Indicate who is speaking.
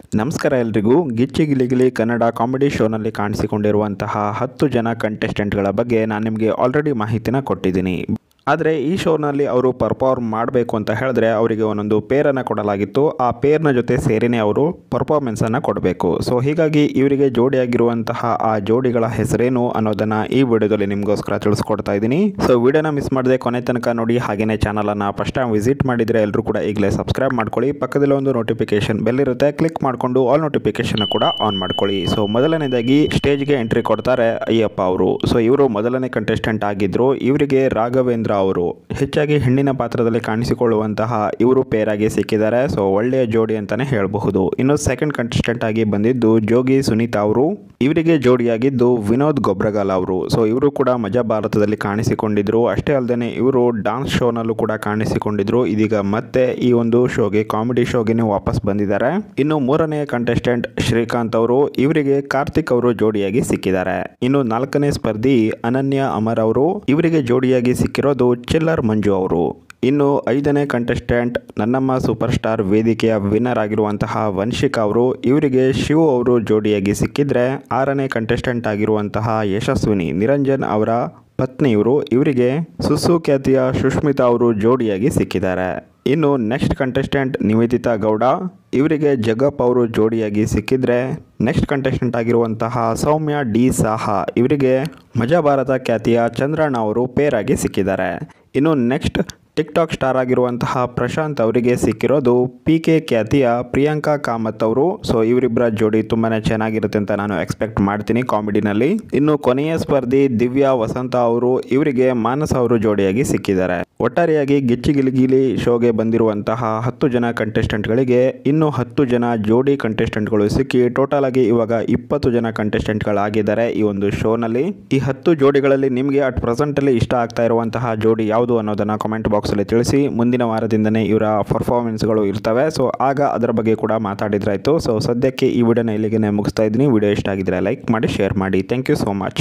Speaker 1: ನಮಸ್ಕಾರ ಎಲ್ರಿಗೂ ಗಿಚ್ಚಿ ಗಿಲಿಗಿಲಿ ಕನ್ನಡ ಕಾಮಿಡಿ ಶೋನಲ್ಲಿ ಕಾಣಿಸಿಕೊಂಡಿರುವಂತಹ ಹತ್ತು ಜನ ಕಂಟೆಸ್ಟೆಂಟ್ಗಳ ಬಗ್ಗೆ ನಾನು ನಿಮಗೆ ಆಲ್ರೆಡಿ ಮಾಹಿತಿನ ಕೊಟ್ಟಿದ್ದೀನಿ ಆದರೆ ಈ ಶೋನಲ್ಲಿ ಅವರು ಪರ್ಫಾರ್ಮ್ ಮಾಡಬೇಕು ಅಂತ ಹೇಳಿದ್ರೆ ಅವರಿಗೆ ಒಂದೊಂದು ಪೇರನ್ನು ಕೊಡಲಾಗಿತ್ತು ಆ ಪೇರ್ನ ಜೊತೆ ಸೇರಿನೇ ಅವರು ಪರ್ಫಾರ್ಮೆನ್ಸನ್ನು ಕೊಡಬೇಕು ಸೊ ಹೀಗಾಗಿ ಇವರಿಗೆ ಜೋಡಿಯಾಗಿರುವಂತಹ ಆ ಜೋಡಿಗಳ ಹೆಸರೇನು ಅನ್ನೋದನ್ನು ಈ ವಿಡಿಯೋದಲ್ಲಿ ನಿಮಗೋಸ್ಕರ ತಿಳಿಸ್ಕೊಡ್ತಾ ಇದ್ದೀನಿ ಸೊ ವಿಡಿಯೋನ ಮಿಸ್ ಮಾಡದೆ ಕೊನೆ ತನಕ ನೋಡಿ ಹಾಗೆಯೇ ಚಾನಲನ್ನು ಫಸ್ಟ್ ಟೈಮ್ ವಿಸಿಟ್ ಮಾಡಿದರೆ ಎಲ್ಲರೂ ಕೂಡ ಈಗಲೇ ಸಬ್ಸ್ಕ್ರೈಬ್ ಮಾಡ್ಕೊಳ್ಳಿ ಪಕ್ಕದಲ್ಲಿ ಒಂದು ನೋಟಿಫಿಕೇಶನ್ ಬೆಲ್ ಇರುತ್ತೆ ಕ್ಲಿಕ್ ಮಾಡಿಕೊಂಡು ಆಲ್ ನೋಟಿಫಿಕೇಶನ್ ಕೂಡ ಆನ್ ಮಾಡ್ಕೊಳ್ಳಿ ಸೊ ಮೊದಲನೇದಾಗಿ ಸ್ಟೇಜ್ಗೆ ಎಂಟ್ರಿ ಕೊಡ್ತಾರೆ ಅಯ್ಯಪ್ಪ ಅವರು ಸೊ ಇವರು ಮೊದಲನೇ ಕಂಟೆಸ್ಟೆಂಟ್ ಆಗಿದ್ರು ಇವರಿಗೆ ರಾಘವೇಂದ್ರ ಅವರು ಹೆಚ್ಚಾಗಿ ಹೆಣ್ಣಿನ ಪಾತ್ರದಲ್ಲಿ ಕಾಣಿಸಿಕೊಳ್ಳುವಂತಹ ಇವರು ಪೇರಾಗಿ ಸಿಕ್ಕಿದ್ದಾರೆ ಸೊ ಒಳ್ಳೆಯ ಜೋಡಿ ಅಂತಾನೆ ಹೇಳಬಹುದು ಇನ್ನು ಸೆಕೆಂಡ್ ಕಂಟೆಸ್ಟೆಂಟ್ ಆಗಿ ಬಂದಿದ್ದು ಜೋಗಿ ಸುನೀತಾ ಅವರು ಇವರಿಗೆ ಜೋಡಿಯಾಗಿದ್ದು ವಿನೋದ್ ಗೊಬ್ರಗಾಲ್ ಅವರು ಸೊ ಇವರು ಕೂಡ ಮಜಾ ಭಾರತದಲ್ಲಿ ಕಾಣಿಸಿಕೊಂಡಿದ್ರು ಅಷ್ಟೇ ಅಲ್ಲದೆ ಇವರು ಡಾನ್ಸ್ ಶೋನಲ್ಲೂ ಕೂಡ ಕಾಣಿಸಿಕೊಂಡಿದ್ರು ಇದೀಗ ಮತ್ತೆ ಈ ಒಂದು ಶೋಗೆ ಕಾಮಿಡಿ ಶೋಗೆ ವಾಪಸ್ ಬಂದಿದ್ದಾರೆ ಇನ್ನು ಮೂರನೇ ಕಂಟೆಸ್ಟೆಂಟ್ ಶ್ರೀಕಾಂತ್ ಅವರು ಇವರಿಗೆ ಕಾರ್ತಿಕ್ ಅವರು ಜೋಡಿಯಾಗಿ ಸಿಕ್ಕಿದ್ದಾರೆ ಇನ್ನು ನಾಲ್ಕನೇ ಸ್ಪರ್ಧಿ ಅನನ್ಯ ಅಮರ್ ಅವರು ಇವರಿಗೆ ಜೋಡಿಯಾಗಿ ಸಿಕ್ಕಿರೋದು ಚಿಲ್ಲರ್ ಮಂಜು ಅವರು ಇನ್ನು ಐದನೇ ಕಂಟೆಸ್ಟೆಂಟ್ ನನ್ನಮ್ಮ ಸೂಪರ್ ಸ್ಟಾರ್ ವೇದಿಕೆಯ ವಿನ್ನರ್ ಆಗಿರುವಂತಹ ವಂಶಿಕಾ ಅವರು ಇವರಿಗೆ ಶಿವ್ ಅವರು ಜೋಡಿಯಾಗಿ ಸಿಕ್ಕಿದ್ರೆ ಆರನೇ ಕಂಟೆಸ್ಟೆಂಟ್ ಆಗಿರುವಂತಹ ಯಶಸ್ವಿನಿ ನಿರಂಜನ್ ಅವರ ಪತ್ನಿಯವರು ಇವರಿಗೆ ಸುಸು ಖ್ಯಾತಿಯ ಸುಷ್ಮಿತಾ ಅವರು ಜೋಡಿಯಾಗಿ ಸಿಕ್ಕಿದ್ದಾರೆ ಇನ್ನು ನೆಕ್ಸ್ಟ್ ಕಂಟೆಸ್ಟೆಂಟ್ ನಿವೇದಿತಾ ಗೌಡ ಇವರಿಗೆ ಜಗಪ್ ಅವರು ಜೋಡಿಯಾಗಿ ಸಿಕ್ಕಿದ್ರೆ ನೆಕ್ಸ್ಟ್ ಕಂಟೆಸ್ಟೆಂಟ್ ಆಗಿರುವಂತಹ ಸೌಮ್ಯ ಡಿ ಸಾಹಾ ಇವರಿಗೆ ಮಜಾ ಭಾರತ ಖ್ಯಾತಿಯ ಚಂದ್ರಣ್ಣ ಅವರು ಪೇರಾಗಿ ಸಿಕ್ಕಿದ್ದಾರೆ ಇನ್ನು ನೆಕ್ಸ್ಟ್ ಟಿಕ್ ಟಾಕ್ ಸ್ಟಾರ್ ಆಗಿರುವಂತಹ ಪ್ರಶಾಂತ್ ಅವರಿಗೆ ಸಿಕ್ಕಿರೋದು ಪಿ ಕೆ ಖ್ಯಾತಿಯ ಪ್ರಿಯಾಂಕಾ ಕಾಮತ್ ಅವರು ಸೊ ಇವರಿಬ್ಬರ ಜೋಡಿ ತುಂಬಾ ಚೆನ್ನಾಗಿರುತ್ತೆ ಅಂತ ನಾನು ಎಕ್ಸ್ಪೆಕ್ಟ್ ಮಾಡ್ತೀನಿ ಕಾಮಿಡಿನಲ್ಲಿ ಇನ್ನು ಕೊನೆಯ ಸ್ಪರ್ಧಿ ದಿವ್ಯಾ ವಸಂತ ಅವರು ಇವರಿಗೆ ಮಾನಸ ಅವರು ಜೋಡಿಯಾಗಿ ಸಿಕ್ಕಿದ್ದಾರೆ ಒಟ್ಟಾರೆಯಾಗಿ ಗಿಚ್ಚಿ ಗಿಲಿಗಿಲಿ ಶೋಗೆ ಬಂದಿರುವಂತಹ ಹತ್ತು ಜನ ಕಂಟೆಸ್ಟೆಂಟ್ಗಳಿಗೆ ಇನ್ನು ಹತ್ತು ಜನ ಜೋಡಿ ಕಂಟೆಸ್ಟೆಂಟ್ಗಳು ಸಿಕ್ಕಿ ಟೋಟಲ್ ಆಗಿ ಇವಾಗ ಇಪ್ಪತ್ತು ಜನ ಕಂಟೆಸ್ಟೆಂಟ್ಗಳಾಗಿದ್ದಾರೆ ಈ ಒಂದು ಶೋನಲ್ಲಿ ಈ ಹತ್ತು ಜೋಡಿಗಳಲ್ಲಿ ನಿಮಗೆ ಅಟ್ ಪ್ರೆಸೆಂಟಲ್ಲಿ ಇಷ್ಟ ಆಗ್ತಾ ಇರುವಂತಹ ಜೋಡಿ ಯಾವುದು ಅನ್ನೋದನ್ನು ಕಾಮೆಂಟ್ ಬಾಕ್ಸಲ್ಲಿ ತಿಳಿಸಿ ಮುಂದಿನ ವಾರದಿಂದನೇ ಇವರ ಪರ್ಫಾರ್ಮೆನ್ಸ್ಗಳು ಇರ್ತವೆ ಸೊ ಆಗ ಅದರ ಬಗ್ಗೆ ಕೂಡ ಮಾತಾಡಿದ್ರಾಯ್ತು ಸೊ ಸದ್ಯಕ್ಕೆ ಈ ವಿಡಿಯೋನ ಇಲ್ಲಿಗೆ ಮುಗಿಸ್ತಾ ಇದ್ದೀನಿ ವಿಡಿಯೋ ಇಷ್ಟ ಆಗಿದ್ರೆ ಲೈಕ್ ಮಾಡಿ ಶೇರ್ ಮಾಡಿ ಥ್ಯಾಂಕ್ ಯು ಸೋ ಮಚ್